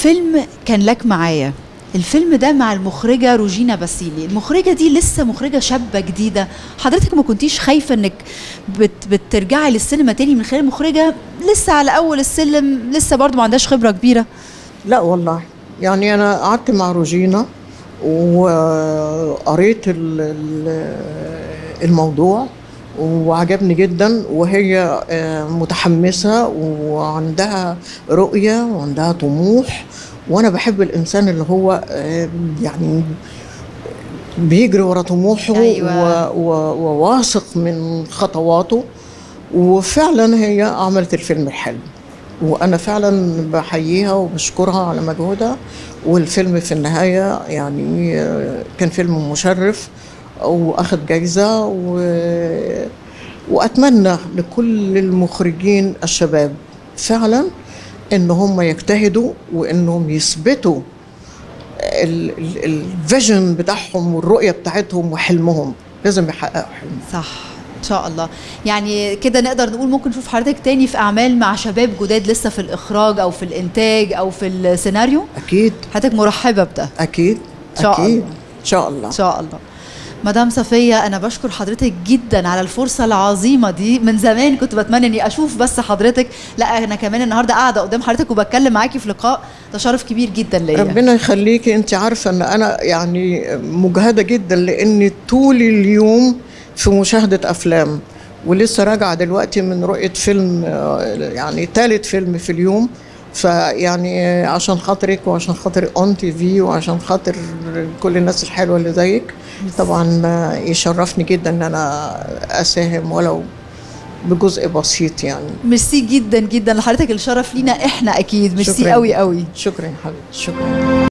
فيلم كان لك معايا الفيلم ده مع المخرجة روجينا باسيلي المخرجة دي لسه مخرجة شابة جديدة حضرتك ما كنتيش خايفة انك بت بترجعي للسينما تاني من خلال مخرجة لسه على اول السلم لسه برضو ما عندهاش خبرة كبيرة لا والله يعني انا قعدت مع روجينا وقريت ال- ال- الموضوع وعجبني جدا وهي آه، متحمسة وعندها رؤية وعندها طموح وأنا بحب الإنسان اللي هو آه، يعني بيجري ورا طموحه أيوة. و- و- وواثق من خطواته وفعلا هي عملت الفيلم الحلو وانا فعلا بحييها وبشكرها على مجهودها والفيلم في النهايه يعني آه، كان فيلم مشرف واخد جايزه و... واتمنى لكل المخرجين الشباب فعلا ان هم يجتهدوا وانهم يثبتوا ال- ال- الفيجن بتاعهم والرؤيه بتاعتهم وحلمهم لازم يحققوا حلمهم صح ان شاء الله يعني كده نقدر نقول ممكن نشوف حضرتك تاني في اعمال مع شباب جداد لسه في الاخراج او في الانتاج او في السيناريو اكيد حضرتك مرحبة بده اكيد إن شاء اكيد الله. ان شاء الله ان شاء الله مدام صفية أنا بشكر حضرتك جدا على الفرصة العظيمة دي من زمان كنت بتمنى إني أشوف بس حضرتك لا أنا كمان النهاردة قاعدة قدام حضرتك وبتكلم معاكي في لقاء ده شرف كبير جدا ليا ربنا يخليكي انت عارفه ان انا يعني مجهده جدا لاني طول اليوم في مشاهده افلام ولسه راجعه دلوقتي من رؤيه فيلم آه، يعني ثالث فيلم في اليوم فيعني آه، عشان خاطرك وعشان خاطر اون تي في وعشان خاطر كل الناس الحلوه اللي زيك طبعا آه، يشرفني جدا ان انا اساهم ولو بجزء بسيط يعني ميرسي جدا جدا لحضرتك الشرف لينا احنا اكيد ميرسي شكراً. قوي قوي شكرا يا حبيبتي شكرا